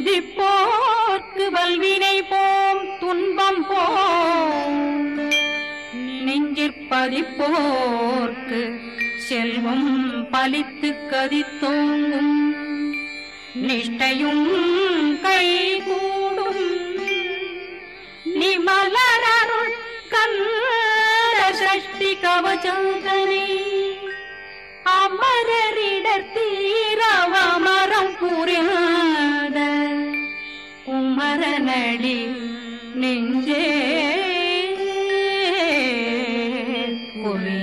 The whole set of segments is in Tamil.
துதிப்போர்க்கு வல்வினை போம் துன்பம் போம் நெஞ்சிற்பதிப்போர்க்கு செல்வம் பலித்து கதித்தோங்கும் நிஷ்டையும் கைகூடும் நிமலரருள் கந்த சஷ்டி கவச்சந்தனை அமரரிடர் தீரவமரம் புரியாத குமரனடி நெஞ்சே குறி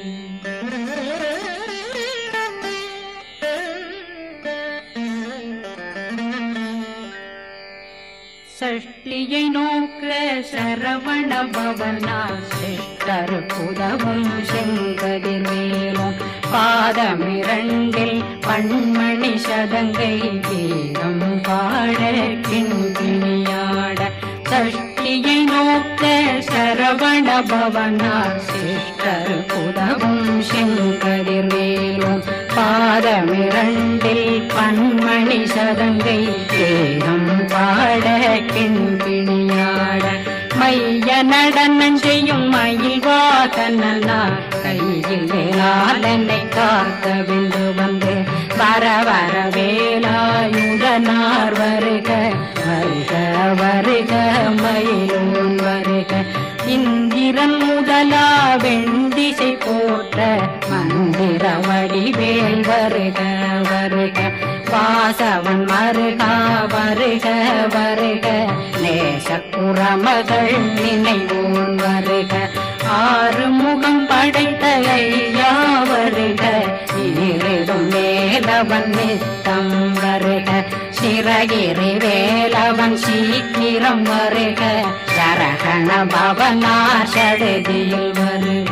சஷ்டியை நோக்க சரவண பவனா சிஷ்டர் புதவும் செங்கதிர்வேலும் பாதமிரண்டில் பண்மணி சதங்கை கீதம் பாட கிண்கிணியாட சஷ்டியை நோக்க சரவண பவனா சிஷ்டர் புதவும் செங்கதிர்வேலும் பாதமிரண்டில் பன்மணி சதங்கை தேகம் பாட கிண்பிணியாட மைய நடனம் செய்யும் மயில் வாதனார் கையில் வேளாளனை காக்க விந்து வந்து வர வர வேலாயுதனார் வருக வருக வருக மயிலோன் வருக இந்திரன் முதலா வெண்டிசை போற்ற மந்திர வடிவேல் வருக வருக வாசவன் மருகா வருக வருக நேசக்குறமகள் நினைவோன் வருக ஆறு முகம் படைத்த ஐயா வருக ஈரிடும் மேலவன் நித்தம் வருக சிறகிரி வேலவன் சீக்கிரம் வருக சரகண பவனார் சடுதியில் வருக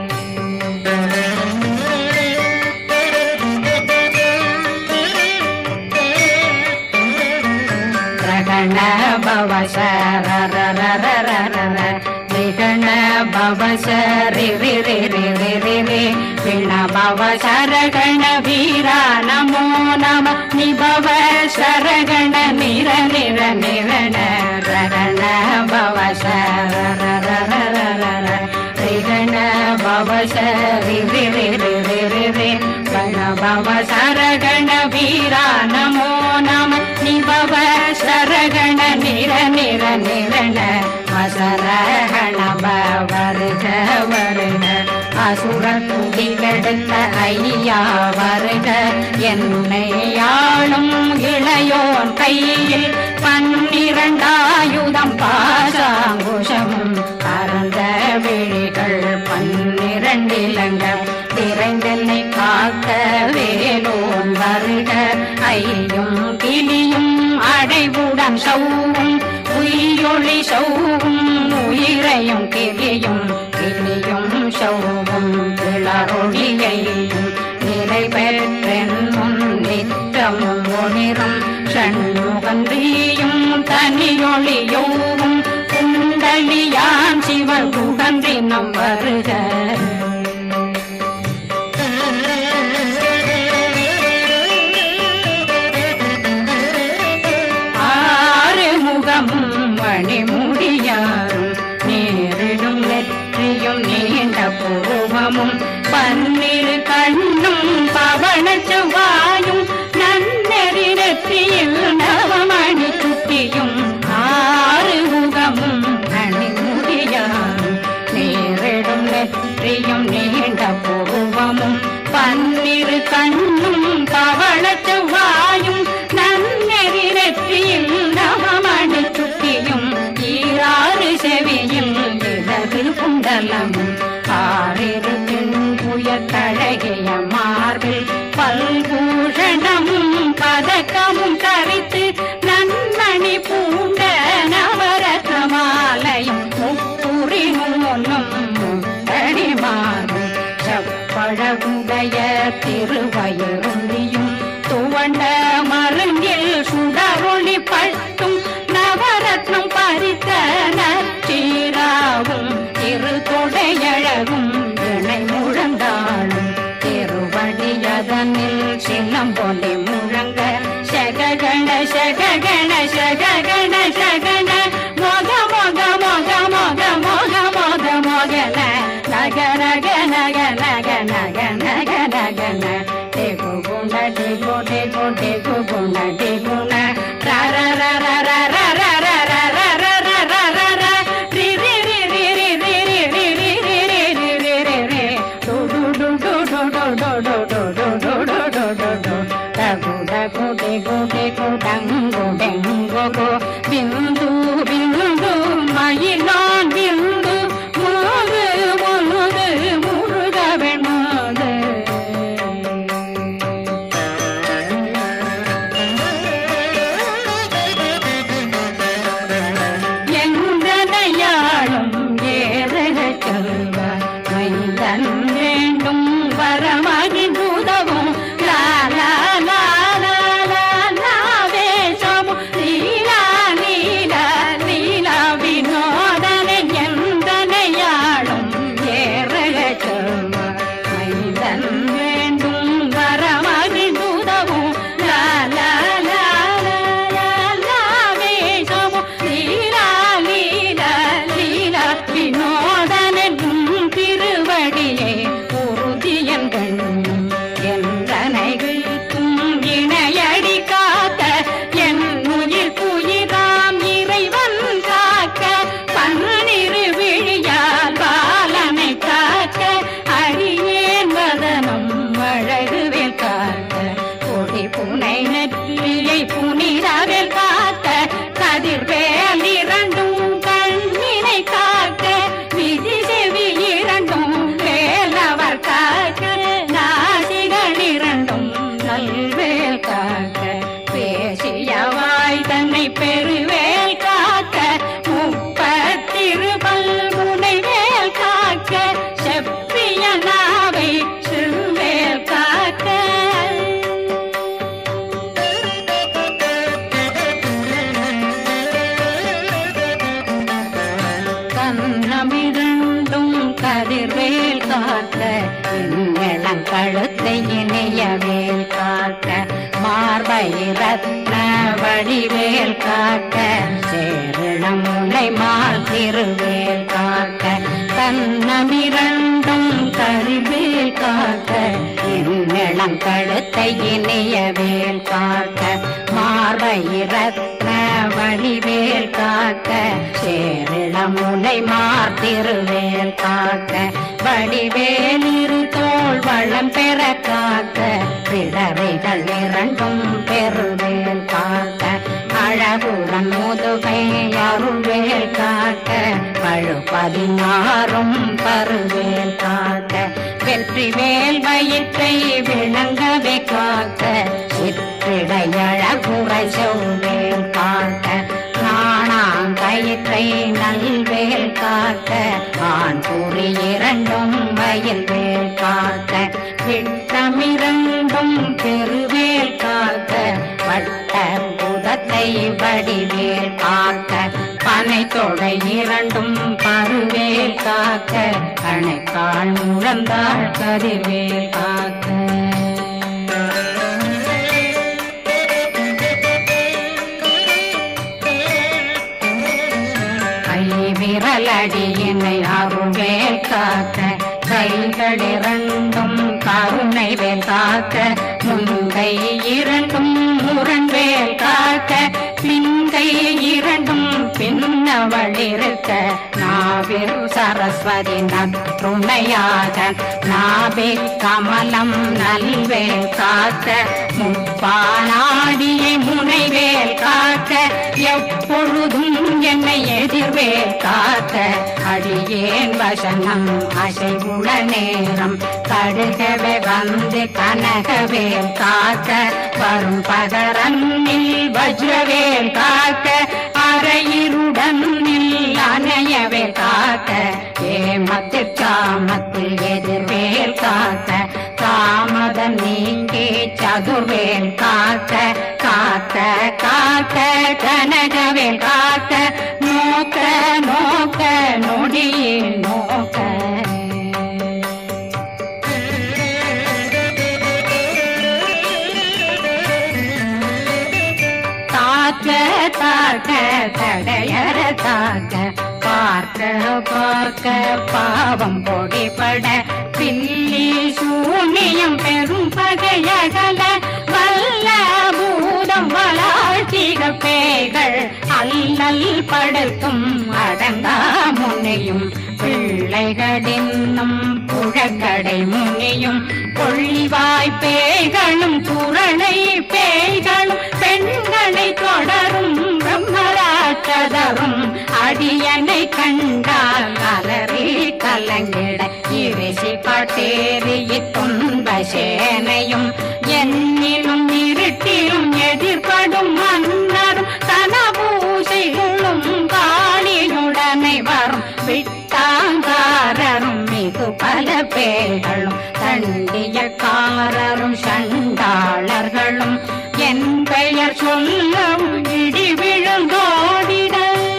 ரகண பவ சரரரரரரர நிகண பவ சரி ரி ரி ரி ரி ரி ரி பிண பவ சரகண வீரா நமோ நம நிபவ சரகண நிர நிர நிரண ரகண பவ சரரரரரர ரிகண பவ சரி ரி ரி ரி ரி ரி ரி கண பவ சரகண வீரா நமோ நம நிபவ சரகண நிர நிர நிரண அசரகண வருக வருக அசுர குடிகெடுத்த ஐயா வருக என்னை ஆளும் இளையோன் கையில் பன்னிரண்டாயுதம் பாசாங்குஷமும் பரந்த விழிகள் பன்னிரண்டிலங்கம் திரைந்தென்னை காக்க வேலோன் வருக ஐயும் கிளியும் அடைவுடன் சௌவும் உயிரொளி சௌவும் உயிரையும் கிளியும் கிளியும் சௌவும் கிளறொளியையும் நிலை பெற்றென் முன் நித்தமும் ஒளிரும் சண்முகந்தியும் தனியொளியோவும் குண்டலியான் சிவன் குடந்தினம் வருக ஆறு முகமும் மணிமுடியாரும் நேரிடும் நெற்றியும் நீண்ட புருவமும் பன்னிரு கண்ணும் பவன செவ்வாயும் நன்னெறி நெற்றியில் நவமணி சுட்டியும் ஆறு முகமும் மணிமுடியாரும் நேரிடும் நெற்றியும் நீண்ட புருவமும் பன்னிரு கண்ணும் பவள செவ்வாயும் நன்னெறி நெற்றியில் நவமணி சுட்டியும் ஈராறு செவியில் இடது குண்டலமும் ஆறிரு புய தழகிய மார்பில் பல்பூஷணமும் பதக்கமும் கரித்து நன்னணி பூண்ட நவரத்ன மாலையும் முப்புரி நூலும் முத்தடி மாறும் செப்பழகுடைய திருவயருந்தியும் துவண்ட மருங்கில் சுடரொளி பட்டும் நவரத்னம் பறித்த நச்சீராவும் திரு தொடையழகும் இணை முழந்தாளும் திருவடியதனில் சின்னம் போலே முழங்க சககண சககண பிந்து பிந்து மயிலான் பிந்து முழுது முழுது முருக வெண்மாது எந்தனையாளும் ஏறக செல்வ மைந்தன் வேண்டும் வரமகிழ்ந்துதவும் லா லா லா லா லா லா வேஷமும் லீலா லீலா லீலா வினோதனன் எந்தனையாளும் ஏறக செல்வ மைந்தன் வேண்டும் வரமகிழ்ந்துதவும் லா லா லா லா லா லா வேஷமும் லீலா லீலா லீலா வினோதனும் திருவடியே உறுதியங்கள் என்றனைகளுக்கும் இணையடி காத்த என் உயிர் புயிராம் இறைவன் காக்க பன்னிரு விழியால் பாலனை காக்க அடியேன் வதனம் அழகுவேல் காக்க கொடி புனை நெற்றியை புனிதவேல் காக்க கதிர்வேல் இரண்டும் கண்ணினை காக்க விதி செவி இரண்டும் வேலவர் காக்க நாசிகள் இரண்டும் நல்வேல் காக்க பேசியவாய் தன்னை பெருவேல் காக்க முப்பத்திருபல் முனைவேல் காக்க செப்பிய நாவை சிறுவேல் காக்க கண்ணமிரண்டும் கதிர்வேல் காக்க இளம் கழுத்தை இணையவேல் காக்க மார்பை ரத்ன வடிவேல் காக்க சேரணம் முனை மால் திருவேல் காக்க கண்ணமிரண்டும் கதிர்வேல் காக்க இளம் கழுத்தை இணையவேல் காக்க மார்பை ரத்ன வடிவேல் காக்க சேரிளம் முனை மார்த்திருவேல் காக்க வடிவேல் இரு தோள் வளம் பெற காக்க பிடரைகள் இரண்டும் பெருவேல் காக்க அழகுடன் முதுகை அருள்வேல் காக்க பழு பதினாறும் பருவேல் காக்க வெற்றி வேல் வயிற்றை விளங்கவே காக்க சிற்றிடையழகுறை செவ்வேல் காக்க நாணாங்கயிற்றை நல்வேல் காக்க ஆண் குறி இரண்டும் வயல்வேல் காக்க விட்டமிரண்டும் பெருவேல் காக்க வட்ட புதத்தை வடிவேல் காக்க பனை தொடை இரண்டும் பருவேல் காக்க கணைக்கால் முழந்தாள் கதிர்வேல் காக்க கை விரலடியினை அருள்வேல் காக்க கைகளிரண்டும் கருணை வேல் காக்க முன்கை இரண்டும் முரண்வேல் காக்க பின்கை இரண்டும் பின்னவளிருக்க நாவில் சரஸ்வதி நற்றுணையாக நாவே கமலம் நல்வேல் காக்க முப்பானாடியை முனைவேல் காக்க எப்பொழுதும் என்னை எதிர்வேல் காக்க அடியேன் வசனம் அசைவுள நேரம் கடுகவே வந்து கனகவேல் காக்க வரும் பகரன்னில் வஜ்ரவேல் காக்க அரையிருடன் அணையவே காக்க ஏமத்தில் காமத்தில் எதிர்வேல் காக்க காமதம் நீங்கி சதுர்வேல் காக்க காக்க காக்க கனகவேல் காக்க நோக்க நோக்க நொடியில் நோக்க தாக்க தாக்க தடையற தாக்க பார்க்க பார்க்க பாவம் பொடிபட பில்லி சூனியம் பெரும் பகையகல வல்ல பூதம் வளாழ்த்திக பேய்கள் அல்லல் படுத்தும் அடங்கா முனையும் பிள்ளைகளின்னும் புழக்கடை முனியும் கொள்ளிவாய் பேய்களும் குரணை பேய்களும் பெண்களை தொடரும் பிரம்மராட்சதரும் அடியனை கண்டால் அலறி கலங்கிட இரிசி பட்டேறிய துன்ப சேனையும் என்னிலும் இருட்டிலும் எதிர்படும் மன்னரும் தனபூசைகளும் காளியுடனை வரும் விட்டாங்காரரும் மிகு பல பேர்களும் தண்டியக்காரரும் சண்டாளர்களும் என் பெயர் சொல்லவும் இடி விழுந்தோடிட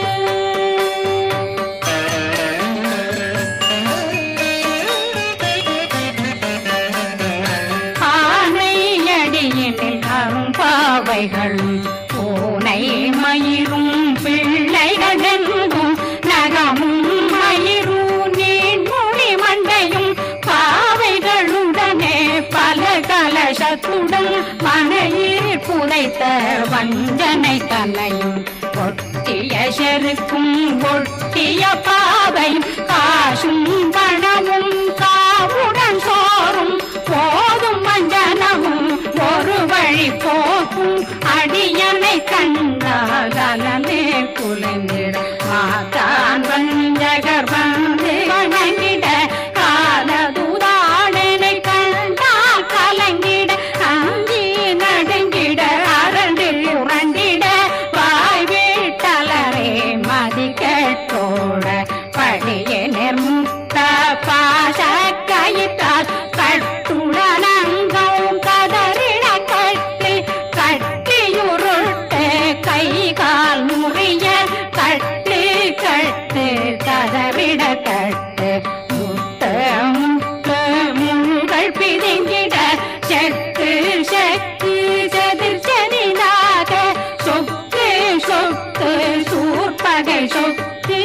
ஆனை அடியினில் அரும்பாவைகளும் பூனை மயிரும் பிள்ளைகளெங்கும் நகமும் மயிரும் நீர்மொழி மண்டையும் பாவைகளுடனே பல கலசத்துடன் மனையில் புதைத்த வஞ்சனை தன்னையும் ஒட்டிய செருக்கும் ஒட்டிய பாவையும் காசும் பணமும் காவுடன் சோறும் போதும் மஞ்சனமும் ஒரு வழி போக்கும் அடியனை கண்டாகலமே குலைந்திட மாதான் வஞ்சகர் வந்து வணங்கிட காலதுதாடனை கண்டால் கலங்கிட அஞ்சி நடுங்கிட அரண்டு உறண்டிட வாய் வீட்டலரே மதி கேட்டோட படியே நிர்முத்த பாச கயிற்றால் கட்டுடனங்கவும் கதறிட கட்டி கட்டியுருட்டு கை கால் முறிய கட்டு கட்டு கதறிட கட்டு முத்த முத்த முள்கள் பிதுங்கிட செத்து செத்து செதிர் செதினாக சொக்கு சொக்கு சூர்பகை சொக்கு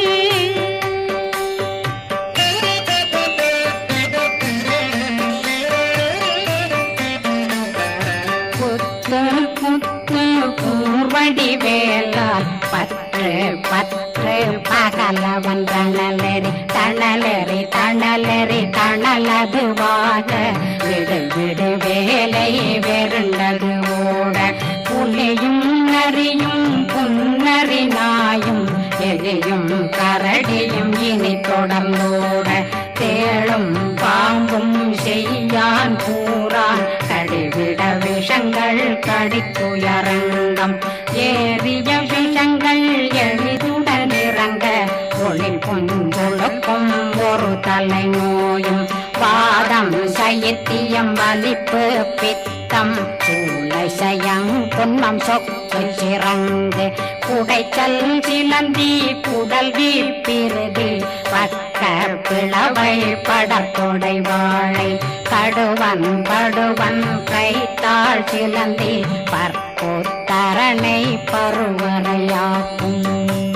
புத்து புத்து பூர்வடி வேலால் பற்று பற்று பகலவன் தணலெறி தணலெறி தணலெறி தணலதுவாக விடு விடு வேலை வெருண்டது ஓட புலியும் நரியும் புன்னரி நாயும் எலியும் கரடியும் இனி தொடர்ந்தோட தேளும் பாம்பும் செய்யான் கூறான் கடிவிட விஷங்கள் கடித்துயரங்கம் ஏறிய விஷங்கள் எளிதுடன் இறங்க ஒளி பொஞ்சொழுக்கும் ஒரு தலை நோயும் பாதம் சைத்தியம் வலிப்பு பித்தம் சூளை சயங் புன்மம் சொக்கு சிறங்கு குடைச்சல் சிலந்தி குடல் வீப்பிருதி பக்க பிளவை படத்தொடை வாழை கடுவன் படுவன் கைத்தாள் சிலந்தி பற்போத்தரணை பருவரையாக்கும்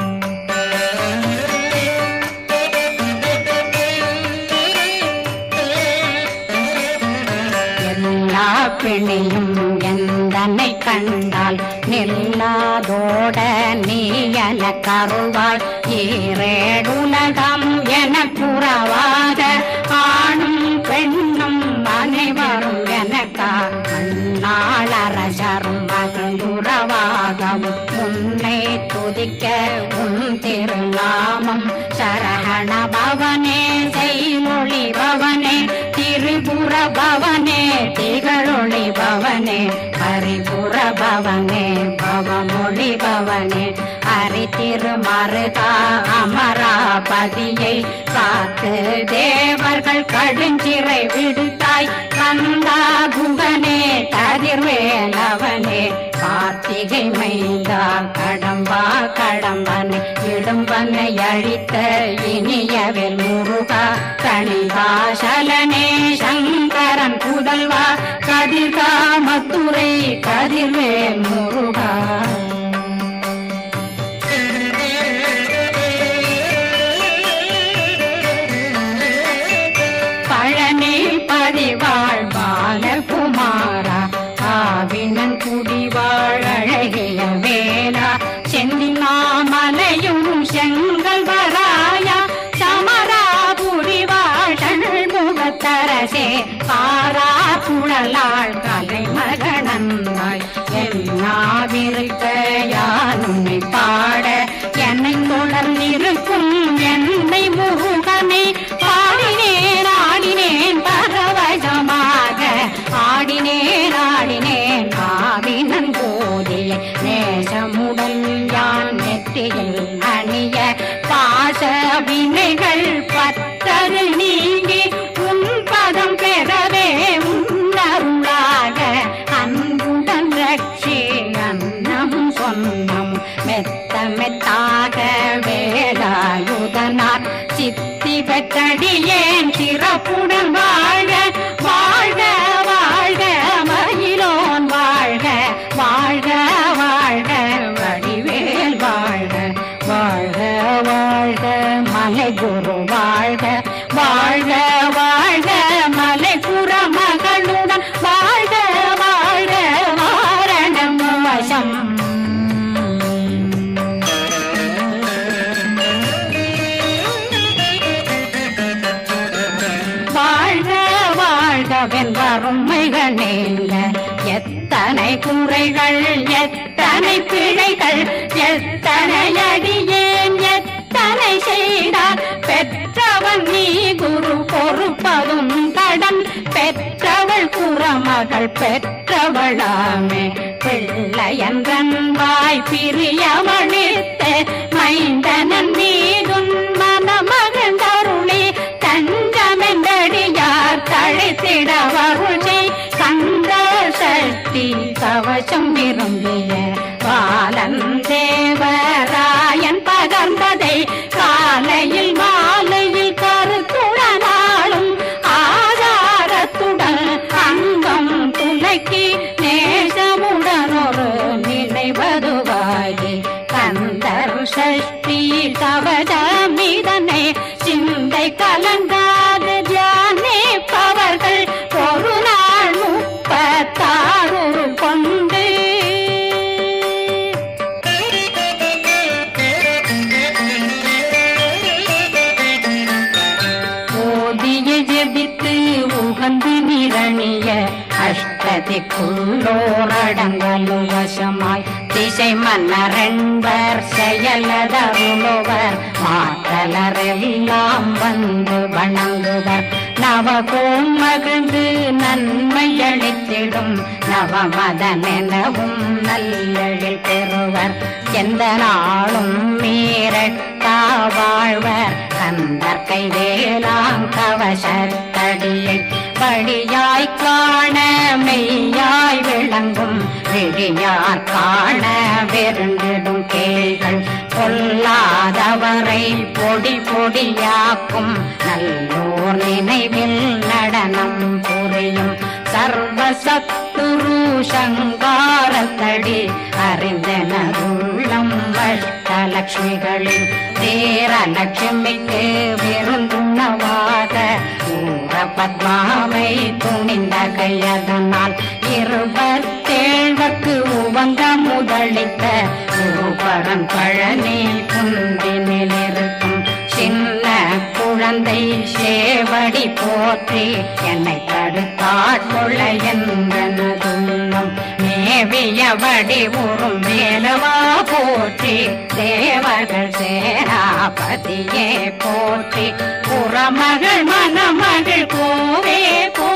எல்லா பிணியும் எந்தனை கண்டால் நில்லாதோட நீ என கருவாய் ஈரேடுலகம் என புறவாத ஆணும் பெண்ணும் அனைவரும் எனக்கா மண்ணாளரசரும் மகிழ்ந்துறவாகவும் உன்னை துதிக்க உன் திருநாமம் சரகண பவனே செய்மொழி பவனே திரிபுர பவனே திகழொளி பவனே ஹரிபுர பவனே பவமொழி பவனே ஹரி திருமருதா அமராபதியை காத்து தேவர்கள் கடுஞ்சிறை விடுத்தாய் கந்தா குகனே கதிர்வேலவனே கார்த்திகை மைந்தா கடம்பா கடம்பனை இடும்பனை அழித்த இனியவில் முருகா கணிகாசலனே சங்கரன் புதல்வா கதிர்காமத்துறை கதிர்வேல் முருகா பழனி பதிவாழ் பாலகுமாரா ஆவினன் குடிவாழ் அழகிய வேலா செந்தினாமலையும் செங்கல் வராயா சமராபுரி வாழ் முகத்த கல்லாள் கலை மகனந்தாய் எல்லாவிருக்க யானுமை பாட என்னை தொடர்ந்திருக்கும் என்னை முருகனை பாடினேன் ஆடினேன் பரவசமாக ஆடினேன் ஆடினேன் ஆவினன் போதிய நேசமுடன் யான் நெற்றியில் அணிய பாச வினைகள் பத்தரு நீங்கி உன் பதம் பெறவே உன்னருளாக அன்புடன் ரட்சி அன்னம் சொன்னம் மெத்த மெத்தாக வேலாயுதனார் சித்தி பெற்றடியேன் சிறப்புடன் வாழ்க வாழ்க வாழ்க மயிலோன் வாழ்க வாழ்க வாழ்க வடிவேல் வாழ்க வாழ்க வாழ்க மலை குரு வாழ்க வாழ்க வாழ்க மலை புற மகளுடன் வாழ்க வாழ்க வாரணம் வசம் வாழ்க வாழ்க வென்றருமைகள் நீங்க எத்தனை குறைகள் எத்தனை பிழைகள் எத்தனை அடியேன் எத்தனை செய்தார் பெற்றவன் நீ குரு பொறுப்பதும் கடன் பெற்றவள் குறமகள் பெற்றவளாமே பிள்ளையன்றன் வாய் பிரியவழித்த மைந்தனன் மீதுன் மனமகந்தருளி தஞ்சமென்றடியார் தழைத்திட வருளை கந்த சக்தி கவசம் விரும்பிய பாலன் தேவராயன் பகர்ந்ததை காலையில் மாலையில் கருத்துடனாலும் ஆதாரத்துடன் அங்கம் துலக்கி நேசமுடன் ஒரு நினைவதுவாகி கந்தர் சஷ்டி கவசமிதனை சிந்தை கலங்காத தியானிப்பவர்கள் ஒரு நாள் முப்பத்தாறு கொண்டு ஓதிய ஜெபித்து உகந்து நிரணிய அஷ்டதிக்குள்ளோரடங்கலும் வசமாய் திசை மன்னரென்பர் செயலதருளுவர் மாற்றலரெல்லாம் வந்து வணங்குவர் நவகோம் மகிழ்ந்து நன்மை அளித்திடும் நவமதனெனவும் நல்லெழில் பெறுவர் எந்த நாளும் மீறட்டா வாழ்வர் கந்தற்கை வேளாங் கவசத்தடியை வழியாய் காண மெய்யாய் விளங்கும் விழியார் காண வெருண்டிடும் கேள்கள் பொல்லாதவரை பொடி பொடியாக்கும் நல்லோர் நினைவில் நடனம் புரியும் சர்வசத்துரு சங்காரத்தடி அறிந்தனருள்ளம் அஷ்டலட்சுமிகளின் தேரலட்சுமிக்கு விருந்துணவாக ஊர பத்மாவை துணிந்த கையதனால் இருபத்தேழ்வர்க்கு உவந்த முதலித்த குருபரன் பழனி குந்தினில் இருக்கும் சின்ன குழந்தை சேவடி போற்றி என்னை தடுத்தாட்கொள்ள என்றனதுள்ளம் மேவியபடி உறும் மேலவா போற்றி தேவர்கள் சேனாபதியே போற்றி புறமகள் மணமகள் கோவே போ